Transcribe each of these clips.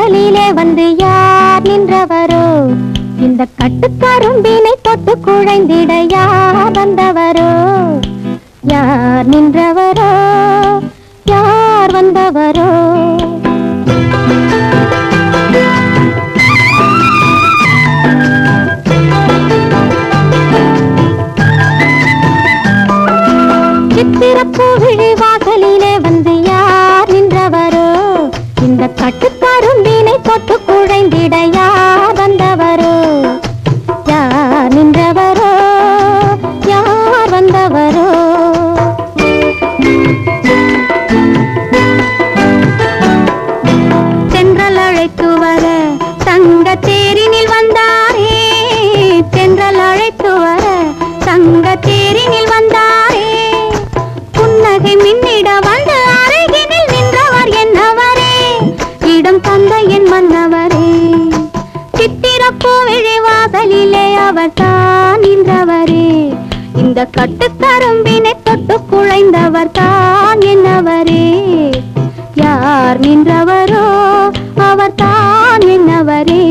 வாசலிலே வந்து யார் நின்றவரோ இந்த கட்டுக்கரும்பினை தொட்டு குழைந்திட யார் வந்தவரோ யார் நின்றவரோ யார் வந்தவரோ சித்திரப்பூ விழி வாசலிலே வந்து யார் நின்றவரோ இந்த கட்டுக்கரும்பினை தொட்டு குழைந்திட யார் வந்தவரோ யார் நின்றவரோ யார் வந்தவரோ தென்றல் அழைத்து வர தங்க தேரினில் வந்தாரே தென்றல் அழைத்து வர தங்க தேரினில் வந்தாரே புன்னகை மின்னிட வந்து அருகினில் நின்றவர் என்னவரே இடம் தந்த என் மன்னவரே சித்திரப்பூ விழி வாசலிலே அவர் தான் நின்றவரே இந்த கட்டுக்கரும்பினை தொட்டு குழைந்தவர் தான் என்னவரே யார் நின்றவரோ அவர் தான் என்னவரே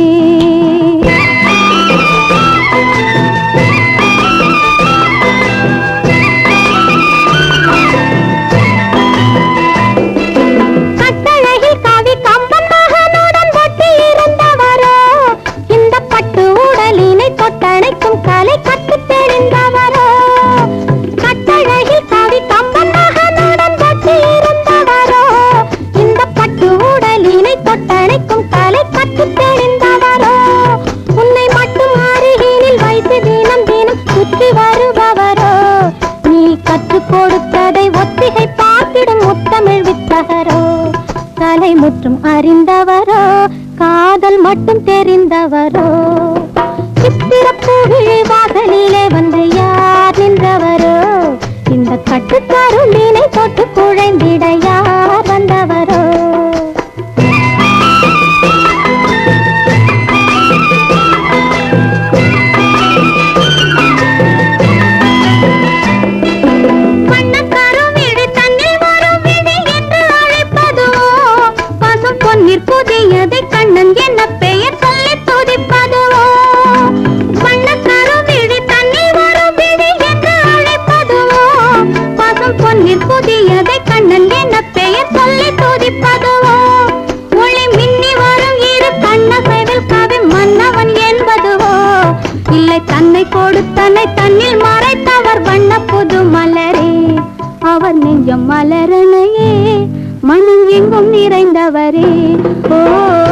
கட்டழகில் காவி கம்பன் மகனுடன் ஒட்டி இருந்தவரோ இந்த பட்டு உடலினை தொட்டணைக்கும் கலை கற்றுத் தெரிந்தவரோ கட்டழகில் காவி கம்பன் மகனுடன் ஒட்டி இருந்தவரோ இந்த பட்டு உடலினை தொட்டணைக்கும் கலை கற்றுத் தெரிந்தவரோ உன்னை மட்டும் அருகினில் வைத்து தினம் தினம் சுற்றி வருபவரோ நீ கற்றுக் கொடுத்ததை ஒத்திகை பார்த்திடும் முத்தமிழ் வித்தகரோ கலை முற்றும் அறிந்தவரோ காதல் மட்டும் தெரிந்தவரோ சித்திரப்பூவிழி வாசலிலே வந்து யார் நின்றவரோ இந்த கட்டுக்கரும்பினை தொட்டு குழைந்திட யார் வந்தவரோ வண்ணக்கருவிழி தன்னில் வரும் விழி என்று அழைப்பதுவோ பசும் பொன்னிற் புதியதை கண்ணன் என்ன பெயர் சொல்லி துதிப்பதுவோ வண்ணக்கருவிழி தன்னில் வரும் விழி என்று அழைப்பதுவோ பசும் பொன்னிற் புதியதை கண்ணன் என்ன பெயர் சொல்லி துதிப்பதுவோ ஒளி மின்னி வரும் இரு கண்ணசைவில் கவி மன்னவன் என்பதுவோ இல்லை தன்னை கொடுத்தனை தன்னில் மறைத்தவர் வண்ண புது மலரே அவர் நெஞ்சம் மலரணையே மனம் எங்கும் நிறைந்தவரே ஓ